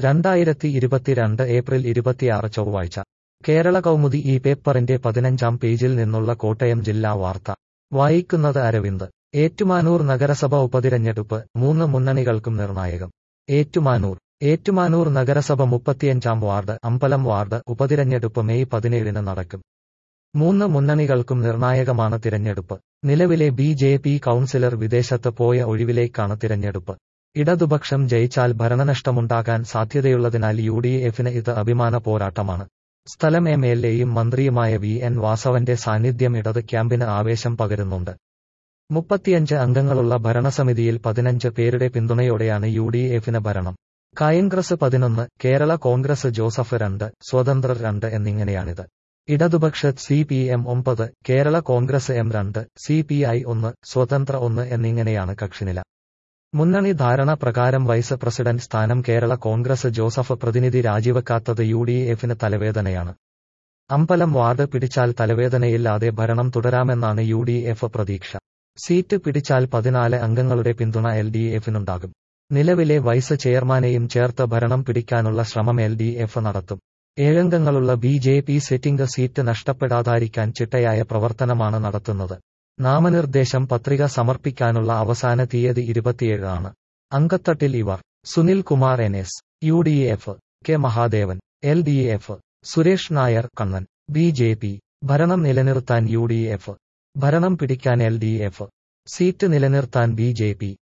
രണ്ടായിരത്തി ഇരുപത്തിരണ്ട് ഏപ്രിൽ ഇരുപത്തിയാറ് ചൊവ്വാഴ്ച കേരള കൗമുദി ഈ പേപ്പറിന്റെ പതിനഞ്ചാം പേജിൽ നിന്നുള്ള കോട്ടയം ജില്ലാ വാർത്ത വായിക്കുന്നത് അരവിന്ദ് ഏറ്റുമാനൂർ നഗരസഭ ഉപതിരഞ്ഞെടുപ്പ് മൂന്ന് മുന്നണികൾക്കും നിർണായകം ഏറ്റുമാനൂർ ഏറ്റുമാനൂർ നഗരസഭ മുപ്പത്തിയഞ്ചാം വാർഡ് അമ്പലം വാർഡ് ഉപതിരഞ്ഞെടുപ്പ് മെയ് പതിനേഴിന് നടക്കും മൂന്ന് മുന്നണികൾക്കും നിർണായകമാണ് തിരഞ്ഞെടുപ്പ് നിലവിലെ ബി ജെ പി കൗൺസിലർ വിദേശത്ത് പോയ ഒഴിവിലേക്കാണ് തിരഞ്ഞെടുപ്പ് ഇടതുപക്ഷം ജയിച്ചാൽ ഭരണനഷ്ടമുണ്ടാകാൻ സാധ്യതയുള്ളതിനാൽ യു ഡി എഫിന് ഇത് അഭിമാന പോരാട്ടമാണ് സ്ഥലം എം എൽ എയും മന്ത്രിയുമായ വി എൻ വാസവന്റെ സാന്നിധ്യം ഇടത് ക്യാമ്പിന് ആവേശം പകരുന്നുണ്ട് മുപ്പത്തിയഞ്ച് അംഗങ്ങളുള്ള ഭരണസമിതിയിൽ പതിനഞ്ച് പേരുടെ പിന്തുണയോടെയാണ് യു ഡി എഫിന് ഭരണം കോൺഗ്രസ് പതിനൊന്ന് കേരള കോൺഗ്രസ് ജോസഫ് രണ്ട് സ്വതന്ത്രർ രണ്ട് എന്നിങ്ങനെയാണിത് ഇടതുപക്ഷ സി പി എം ഒമ്പത് കേരള കോൺഗ്രസ് എം രണ്ട് സി പി ഐ ഒന്ന് സ്വതന്ത്ര ഒന്ന് എന്നിങ്ങനെയാണ് കക്ഷിനില മുന്നണി ധാരണ പ്രകാരം വൈസ് പ്രസിഡന്റ് സ്ഥാനം കേരള കോൺഗ്രസ് ജോസഫ് പ്രതിനിധി രാജിവെക്കാത്തത് യു ഡി എഫിന് തലവേദനയാണ് അമ്പലം വാർഡ് പിടിച്ചാൽ തലവേദനയില്ലാതെ ഭരണം തുടരാമെന്നാണ് യു ഡി എഫ് പ്രതീക്ഷ സീറ്റ് പിടിച്ചാൽ പതിനാല് അംഗങ്ങളുടെ പിന്തുണ എൽ ഡി എഫിനുണ്ടാകും നിലവിലെ വൈസ് ചെയർമാനെയും ചേർത്ത് ഭരണം പിടിക്കാനുള്ള ശ്രമം എൽ ഡി എഫ് നടത്തും ഏഴംഗങ്ങളുള്ള B J P sitting seat നഷ്ടപ്പെടാതായിരിക്കാൻ ചിട്ടയായ പ്രവർത്തനമാണ് നടത്തുന്നത് നാമനിർദ്ദേശം പത്രിക സമർപ്പിക്കാനുള്ള അവസാന തീയതി ഇരുപത്തിയേഴ് ആണ് അങ്കത്തട്ടിൽ ഇവർ Sunil Kumar N S U D F K Mahadevan L D F Suresh Nair Kannan B J P ഭരണം നിലനിർത്താൻ യു ഡി എഫ് ഭരണം പിടിക്കാൻ എൽ ഡി എഫ് സീറ്റ് നിലനിർത്താൻ ബി ജെ പി